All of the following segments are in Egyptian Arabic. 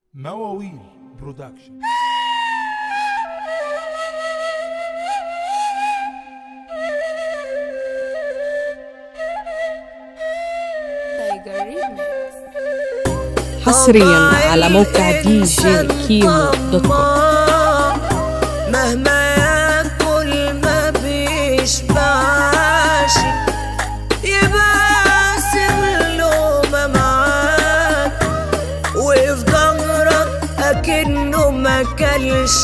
مواويل برودكشن تايجر ريميكس حصريا على موقع دي جي كيمو دوت كوم مهما ياكل ما بيشبعش يبقى اللومة معاك وفي ظهرك أكنه ما كلش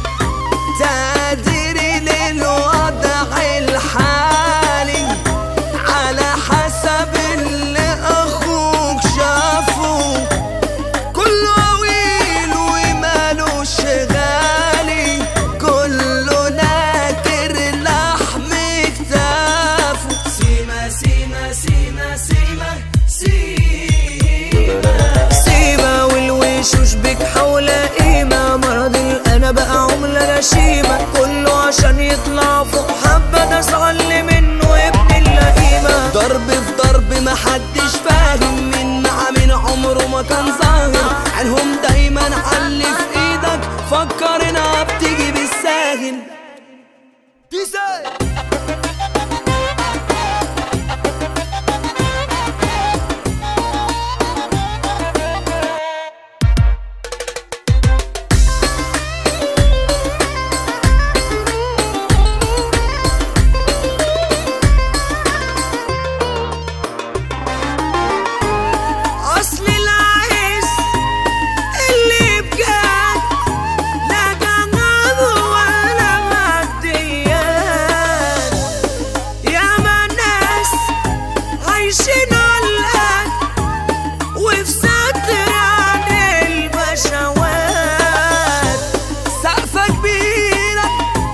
تقديري للوضع الحالي على حسب اللي أخوك شافه كله عويل ومالوش غالي كله ناكر لحم كتافه سيما سيما سيما سيما سيما سيما والوشوش بك حول قيمة مرض الأنا بقى عملة غشيمة كله عشان يطلع فوق حبة ناس علي منه ابن اللئيمة ضرب في ضرب محدش فاهم من مع من عمره ما كان ظاهر عنهم دايما علي في ايدك فكر انها بتيجي بالساهل تسال اصل العز اللي بجد لا جنب ولا ماديات يا ما ناس عايشين على القد وفي ستر عن البشوات سقفة كبيرة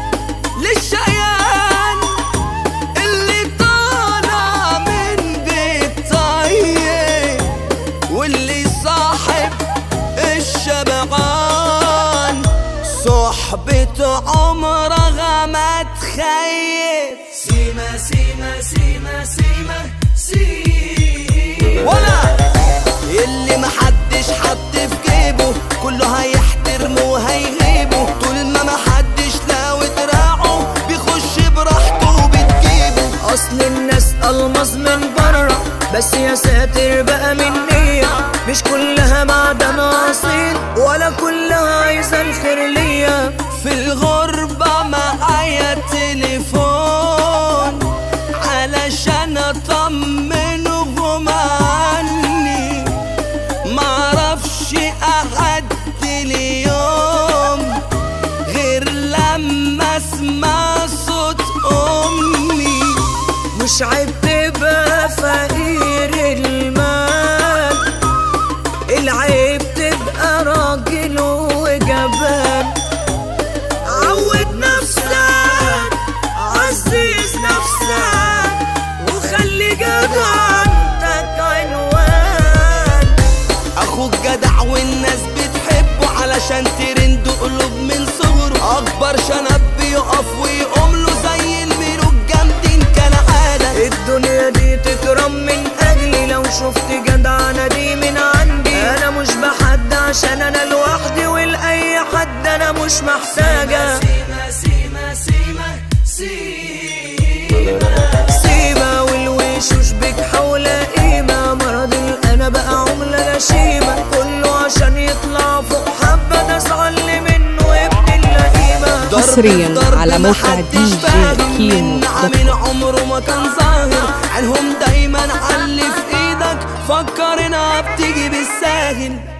للشقيان اللي طالع من بيت طيب واللي صاحب الشبعان صحبة عمرها ما تخيب سيما سيما سيما سيما سيما ولا اللي محدش حط في جيبه كله هيحترمه وهيغيبه طول ما محدش لاوي دراعه بيخش براحته وبتجيبه اصل الناس المظ من بره بس يا ساتر بقى من نية مش كلها معدن اصيل ولا كلها عايزة الخير ليا في الغربة معايا تليفون علشان اطمنهم عني معرفش اعدي اليوم غير لما اسمع صوت امي مش عيب تبقى فقير المال العيب تبقى راجل وجبان عود نفسك عزيز نفسك وخلي جدعنتك عنوان اخوك جدع والناس بتحبه علشان ترند قلوب من صغره اكبر شنب بيقف ويقوم له زي الملوك جامدين كالعاده الدنيا دي تكرم من اجلي لو شفت جدعنه دي من عندي انا مش بحد عشان انا لوحدي ولاي حد انا مش محتاجه سيما سيما سيما سيما سيما والوشوش بك حول قيمة مرض الأنا بقى عملة غشيمة كله عشان يطلع فوق حبة ناس علي منه ابن اللئيمة حصرياً على موقع دي جي كيمو دوت من عمره ما كان ظاهر عنهم دايما علي في ايدك فكر انها بتيجي بالساهل